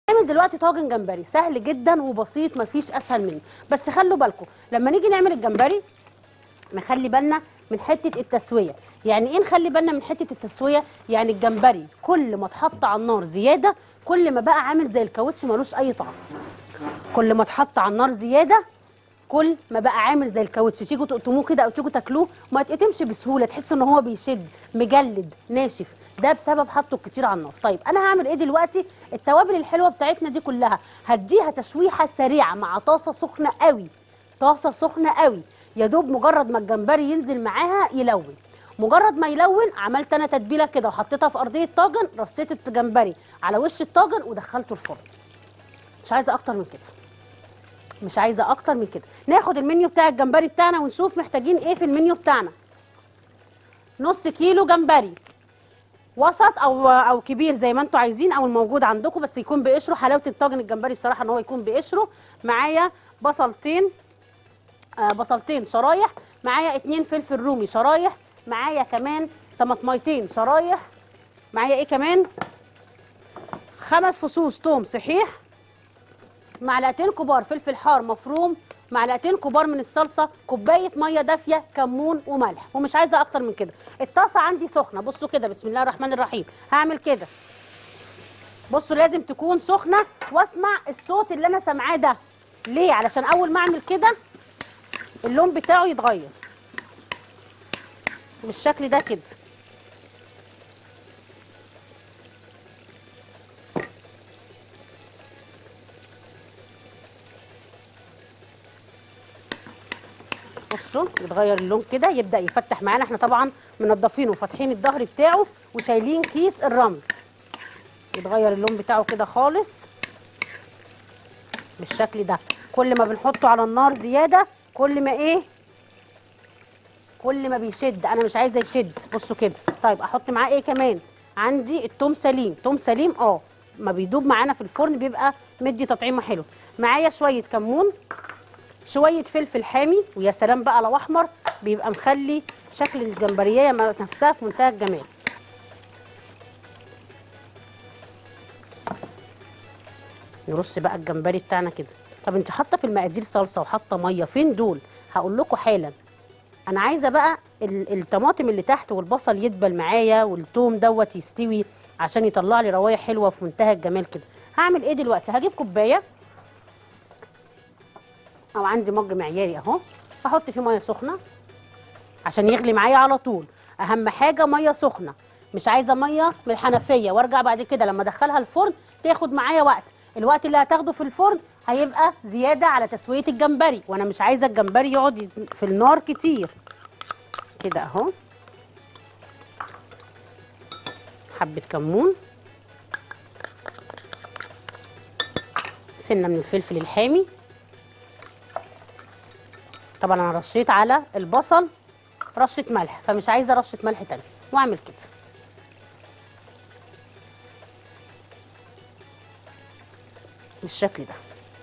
نعمل دلوقتي طاجن جمبري سهل جدا وبسيط مفيش اسهل منه بس خلوا بالكم لما نيجي نعمل الجمبري نخلي بالنا من حته التسويه يعني ايه نخلي بالنا من حته التسويه يعني الجمبري كل ما اتحط على النار زياده كل ما بقى عامل زي الكاوتش ملوش اي طعم كل ما اتحط على النار زياده كل ما بقى عامل زي الكاوتش تيجوا تقطموه كده او تيجوا تاكلوه ما يتقطمش بسهوله تحس ان هو بيشد مجلد ناشف ده بسبب حطه كتير على النار طيب انا هعمل ايه دلوقتي التوابل الحلوه بتاعتنا دي كلها هديها تشويحه سريعه مع طاسه سخنه قوي طاسه سخنه قوي يا دوب مجرد ما الجمبري ينزل معاها يلون مجرد ما يلون عملت انا تتبيله كده وحطيتها في ارضيه طاجن رصيت الجمبري على وش الطاجن ودخلته الفرن مش عايزه اكتر من كده مش عايزه اكتر من كده ناخد المنيو بتاع الجمبري بتاعنا ونشوف محتاجين ايه في المنيو بتاعنا نص كيلو جمبري وسط او او كبير زي ما انتوا عايزين او الموجود عندكم بس يكون بقشره حلاوه الطاجن الجمبري بصراحه ان هو يكون بقشره معايا بصلتين آه بصلتين شرايح معايا اتنين فلفل رومي شرايح معايا كمان طماطميتين شرايح معايا ايه كمان خمس فصوص توم صحيح معلقتين كبار فلفل حار مفروم معلقتين كبار من الصلصه كوبايه ميه دافيه كمون وملح ومش عايزه اكتر من كده الطاسه عندي سخنه بصوا كده بسم الله الرحمن الرحيم هعمل كده بصوا لازم تكون سخنه واسمع الصوت اللي انا سامعاه ده ليه علشان اول ما اعمل كده اللون بتاعه يتغير بالشكل ده كده بصوا يتغير اللون كده يبدا يفتح معانا احنا طبعا منضفينه وفاتحين الظهر بتاعه وشايلين كيس الرمل يتغير اللون بتاعه كده خالص بالشكل ده كل ما بنحطه على النار زياده كل ما ايه كل ما بيشد انا مش عايزه يشد بصوا كده طيب احط معاه ايه كمان عندي التوم سليم توم سليم اه ما بيدوب معانا في الفرن بيبقى مدي تطعيمه حلو معايا شويه كمون شويه فلفل حامي ويا سلام بقى لو احمر بيبقى مخلي شكل الجمبريه نفسها في منتهى الجمال نرص بقى الجمبري بتاعنا كده طب انت حاطه في المقادير صلصه وحاطه ميه فين دول هقول لكم حالا انا عايزه بقى ال- الطماطم اللي تحت والبصل يدبل معايا والثوم دوت يستوي عشان يطلع لي روايح حلوه في منتهى الجمال كده هعمل ايه دلوقتي هجيب كوبايه او عندي مج معياري اهو احط فيه ميه سخنه عشان يغلي معايا على طول اهم حاجه ميه سخنه مش عايزه ميه من الحنفيه وارجع بعد كده لما ادخلها الفرن تاخد معايا وقت الوقت اللي هتاخده في الفرن هيبقى زياده على تسويه الجمبري وانا مش عايزه الجمبري يقعد في النار كتير كده اهو حبه كمون سنه من الفلفل الحامي طبعا انا رشيت على البصل رشه ملح فمش عايزه رشه ملح تانية واعمل كده بالشكل ده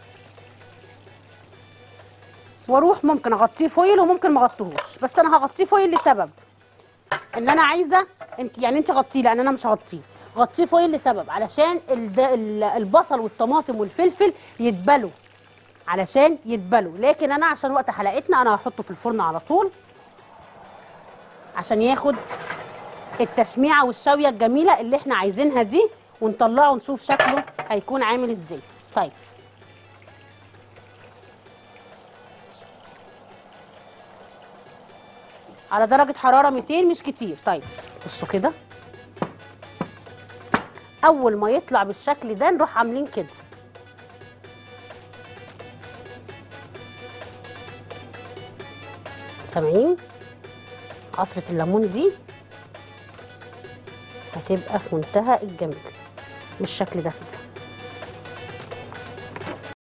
واروح ممكن اغطيه فويل وممكن ما اغطيهوش بس انا هغطيه فويل لسبب ان انا عايزه انت يعني انت غطيه لان انا مش هغطيه غطيه فويل لسبب علشان الد- ال- البصل والطماطم والفلفل يدبلوا علشان يدبلوا لكن انا عشان وقت حلقتنا انا هحطه في الفرن على طول عشان ياخد التشميعه والشويه الجميله اللي احنا عايزينها دي ونطلعه ونشوف شكله هيكون عامل ازاي طيب على درجه حراره 200 مش كتير طيب بصوا كده اول ما يطلع بالشكل ده نروح عاملين كده سامعين عصرة الليمون دي هتبقى في منتهى الجمال بالشكل ده كده